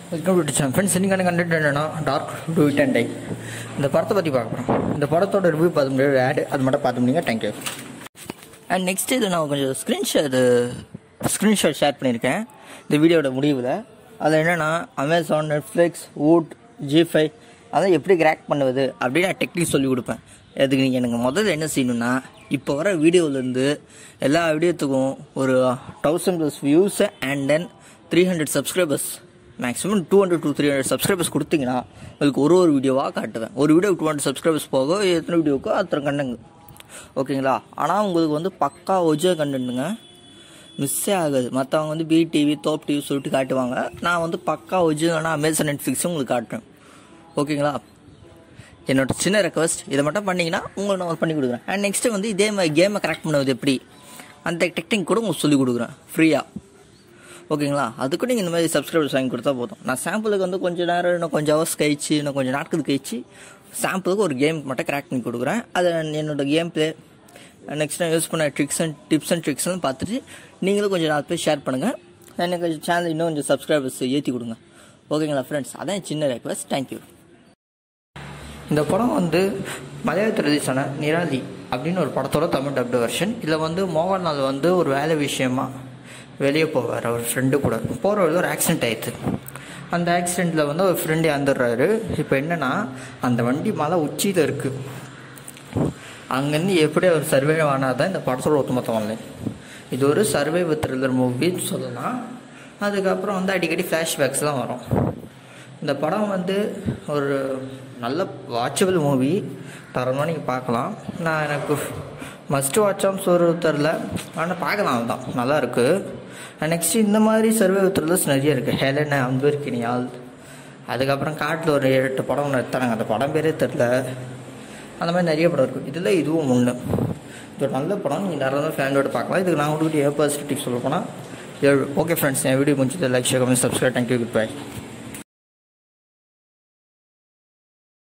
welcome to channel friends இன்னைக்கான content என்னன்னா dark do it and die இந்த படத்தை பற்றி பார்க்க போகிறோம் இந்த படத்தோட ரிவ்யூ பார்த்து முடியாது ஆடு அது மட்டும் பார்த்து முடியுங்க தேங்க்யூ அண்ட் நெக்ஸ்ட் இது நான் கொஞ்சம் ஸ்க்ரீன்ஷாட் ஸ்க்ரீன்ஷாட் ஷேர் பண்ணியிருக்கேன் இந்த வீடியோட முடிவில் அதில் என்னென்னா Amazon Netflix Voot Zee five அதை எப்படி கிராக் பண்ணுவது அப்படின்னு நான் டெக்னிக் சொல்லி கொடுப்பேன் அதுக்கு நீங்கள் எனக்கு முதல்ல என்ன செய்யணும்னா இப்போ வர வீடியோலேருந்து எல்லா வீடியோத்துக்கும் ஒரு thousand plus views and then three hundred subscribers maximum two hundred two three hundred subscribers கொடுத்தீங்கன்னா உங்களுக்கு ஒரு ஒரு வீடியோவாக காட்டுவேன் ஒரு வீடியோ டூ ஹண்ட்ரட் சப்ஸ்கிரைபர்ஸ் போக எத்தனை வீடியோக்கோ அத்தனை கண்டங்க ஓகேங்களா ஆனால் உங்களுக்கு வந்து பக்கா ஒரிஜினல் கண்டென்ட்டுங்க மிஸ்ஸே ஆகாது மற்றவங்க வந்து பி டிவி தோப் டிவி சொல்லிட்டு காட்டுவாங்க நான் வந்து பக்கா ஒரிஜினலான அமேசான் நெட்ஃப்ளிக்ஸும் உங்களுக்கு காட்டுறேன் ஓகேங்களா என்னோட சின்ன ரெக்வஸ்ட் இதை மட்டும் பண்ணீங்கன்னா உங்களுக்கு நான் பண்ணி கொடுக்குறேன் அண்ட் நெக்ஸ்ட்டு வந்து இதே மாதிரி கேமை கரெக்ட் பண்ணுவது எப்படி அந்த டெக்னிக் கூட உங்களுக்கு சொல்லிக் கொடுக்குறேன் ஃப்ரீயாக ஓகேங்களா அதுக்கு நீங்கள் இந்த மாதிரி சப்ஸ்கிரைபர்ஸ் வாங்கி கொடுத்தா போதும் நான் சாம்பிளுக்கு வந்து கொஞ்சம் நேரம் இன்னும் கொஞ்சம் ஹவர்ஸ் கழிச்சு இன்னும் கொஞ்சம் நாட்கள் கழிச்சு சாம்பிளுக்கு ஒரு கேம் மட்டும் கிராக் பண்ணி கொடுக்குறேன் அதை என்னோட கேம் பிளே நெக்ஸ்ட் நான் யூஸ் பண்ண ட்ரிக்ஸ் அண்ட் டிப்ஸ் அண்ட் ட்ரிக்ஸ்லாம் பார்த்துட்டு நீங்களும் கொஞ்சம் நாலு பேர் ஷேர் பண்ணுங்கள் எனக்கு சேனல் இன்னும் கொஞ்சம் சப்ஸ்கிரைபர்ஸ் ஏற்றி கொடுங்க ஓகேங்களா ஃப்ரெண்ட்ஸ் அதான் சின்ன ரெக்வஸ்ட் தேங்க்யூ இந்த படம் வந்து மலையாளத்தில் ரிலீஸ் ஆன நிராலி அப்படின்னு ஒரு படத்தோட தமிழ் டப்டு வெர்ஷன் இதில் வந்து மோகன்லால் வந்து ஒரு வேலை விஷயமா வெளியே போவார் அவர் ஃப்ரெண்டு கூட போகிற வழியில் ஒரு ஆக்சிடென்ட் ஆயிடுது அந்த ஆக்சிடெண்ட்டில் வந்து ஒரு ஃப்ரெண்டு இறந்துடுறாரு இப்போ என்னென்னா அந்த வண்டி மலை உச்சியில் இருக்குது அங்கேருந்து எப்படி அவர் சர்வே ஆனாதான் இந்த படத்தோட ஒட்டுமொத்தம் வரல இது ஒரு சர்வே வித் த்ரில்லர் மூவின்னு சொல்லலாம் அதுக்கப்புறம் வந்து அடிக்கடி ஃப்ளாஷ்பேக்ஸ்லாம் வரும் இந்த படம் வந்து ஒரு நல்ல வாட்சபிள் மூவி தரமாக நீங்கள் பார்க்கலாம் நான் எனக்கு மஸ்ட் வாட்சாம் சோறு தெரில ஆனால் பார்க்கலாம் தான் நல்லா இருக்குது நெக்ஸ்ட் இந்த மாதிரி சர்வே த்ரில்லர்ஸ் நிறைய இருக்குது ஹெலன அம்பர்கினியால் அதுக்கப்புறம் காட்டில் ஒரு ஏழு எட்டு படம் ஒன்று எடுத்தாங்க அந்த படம் பேரே தெரில அந்த மாதிரி நிறைய படம் இருக்குது இதில் இதுவும் ஒன்று இது ஒரு நல்ல படம் நீங்கள் நிறைய ஃபேமிலியோட பார்க்கலாம் இதுக்கு நான் உங்களுக்கு ஏ பாசிட்டிவ் சொல்ல போனால் ஏழு ஓகே ஃப்ரெண்ட்ஸ் என் வீடியோ முடிஞ்சது like share comment subscribe thank you good bye